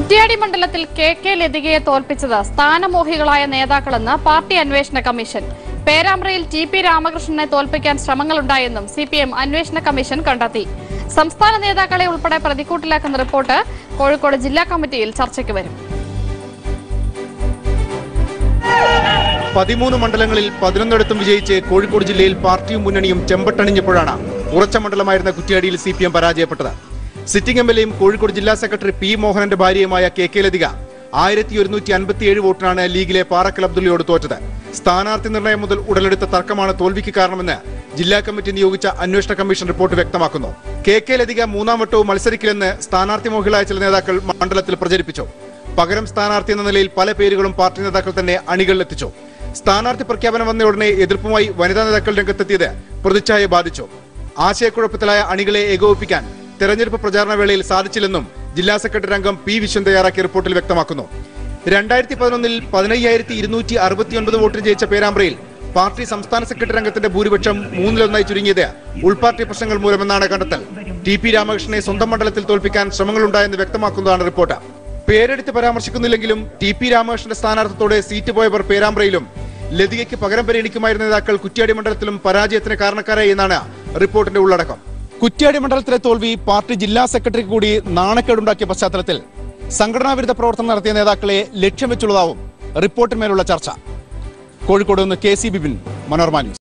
കുറ്റ്യാടി മണ്ഡലത്തിൽ K K ലതികയെ തോൽപ്പിച്ചത് സ്ഥാനമോഹികളായ നേതാക്കളെന്ന് പാർട്ടി അന്വേഷണ കമ്മീഷൻ പേരാമ്പ്രയിൽ ടി പി രാമകൃഷ്ണനെ തോൽപ്പിക്കാൻ ശ്രമങ്ങളുണ്ടായെന്നും സി പി എം അന്വേഷണ കമ്മീഷൻ കണ്ടെത്തി സംസ്ഥാന നേതാക്കളെ ഉൾപ്പെടെ പ്രതിക്കൂട്ടിലാക്കുന്ന റിപ്പോർട്ട് കോഴിക്കോട് ജില്ലാ കമ്മിറ്റിയിൽ ചർച്ചയ്ക്ക് വരും പതിമൂന്ന് മണ്ഡലങ്ങളിൽ പതിനൊന്നിടത്തും വിജയിച്ച് കോഴിക്കോട് ജില്ലയിൽ പാർട്ടിയും മുന്നണിയും ചെമ്പട്ടണിഞ്ഞപ്പോഴാണ് ഉറച്ച മണ്ഡലമായിരുന്ന കുറ്റ്യാടിയിൽ സി പി എം പരാജയപ്പെട്ടത് സിറ്റിംഗ് എം എൽ എയും കോഴിക്കോട് ജില്ലാ സെക്രട്ടറി പി മോഹനന്റെ ഭാര്യയുമായ കെ കെ ലതിക ആയിരത്തി ഒരുന്നൂറ്റി അൻപത്തിയേഴ് വോട്ടിനാണ് ലീഗിലെ പാറക്കൽ അബ്ദുള്ളയോട് തോറ്റത് സ്ഥാനാർത്ഥി നിർണയം മുതൽ ഉടലെടുത്ത തർക്കമാണ് തോൽവിക്ക് കാരണമെന്ന് ജില്ലാ കമ്മിറ്റി നിയോഗിച്ച അന്വേഷണ കമ്മീഷൻ റിപ്പോർട്ട് വ്യക്തമാക്കുന്നു കെ കെ ലതിക മൂന്നാം വട്ടവും മത്സരിക്കില്ലെന്ന് സ്ഥാനാർത്ഥി മോഹികളായ ചില നേതാക്കൾ മണ്ഡലത്തിൽ പ്രചരിപ്പിച്ചു പകരം സ്ഥാനാർത്ഥി എന്ന നിലയിൽ പല പേരുകളും പാർട്ടി നേതാക്കൾ തന്നെ അണികളിലെത്തിച്ചു സ്ഥാനാർത്ഥി പ്രഖ്യാപനം വന്ന ഉടനെ എതിർപ്പുമായി വനിതാ നേതാക്കൾ രംഗത്തെത്തിയത് പ്രതിച്ഛായ ബാധിച്ചു ആശയക്കുഴപ്പത്തിലായ അണികളെ ഏകോപിപ്പിക്കാൻ തെരഞ്ഞെടുപ്പ് പ്രചാരണ വേളയിൽ സാധിച്ചില്ലെന്നും ജില്ലാ സെക്രട്ടറി അംഗം പി വിശ്വൻ തയ്യാറാക്കിയ റിപ്പോർട്ടിൽ വ്യക്തമാക്കുന്നു രണ്ടായിരത്തി പതിനൊന്നിൽ പതിനയ്യായിരത്തി ഇരുന്നൂറ്റി അറുപത്തിയൊൻപത് വോട്ടിന് ജയിച്ച പേരാമ്പ്രയിൽ പാർട്ടി സംസ്ഥാന സെക്രട്ടറി അംഗത്തിന്റെ ഭൂരിപക്ഷം മൂന്നിലൊന്നായി ചുരുങ്ങിയത് ഉൾപാർട്ടി പ്രശ്നങ്ങൾ മൂലമെന്നാണ് കണ്ടെത്തൽ ടി പി രാമകൃഷ്ണനെ സ്വന്തം മണ്ഡലത്തിൽ തോൽപ്പിക്കാൻ ശ്രമങ്ങളുണ്ടായെന്ന് വ്യക്തമാക്കുന്നതാണ് റിപ്പോർട്ട് പേരെടുത്ത് പരാമർശിക്കുന്നില്ലെങ്കിലും ടി പി രാമകൃഷ്ണന്റെ സ്ഥാനാർത്ഥത്തോടെ സീറ്റ് പോയവർ പേരാമ്പ്രയിലും ലതികയ്ക്ക് പകരം പരിഗണിക്കുമായിരുന്ന നേതാക്കൾ കുറ്റ്യാടി മണ്ഡലത്തിലും പരാജയത്തിന് കാരണക്കാരായി എന്നാണ് റിപ്പോർട്ടിന്റെ ഉള്ളടക്കം കുറ്റ്യാടി മണ്ഡലത്തിലെ തോൽവി പാർട്ടി ജില്ലാ സെക്രട്ടറിക്ക് കൂടി നാണക്കേടുണ്ടാക്കിയ പശ്ചാത്തലത്തിൽ സംഘടനാ വിരുദ്ധ പ്രവർത്തനം നടത്തിയ നേതാക്കളെ ലക്ഷ്യം വെച്ചുള്ളതാവും റിപ്പോർട്ടിന്മേലുള്ള ചർച്ച കോഴിക്കോട് നിന്ന് K C Bipin Manorama news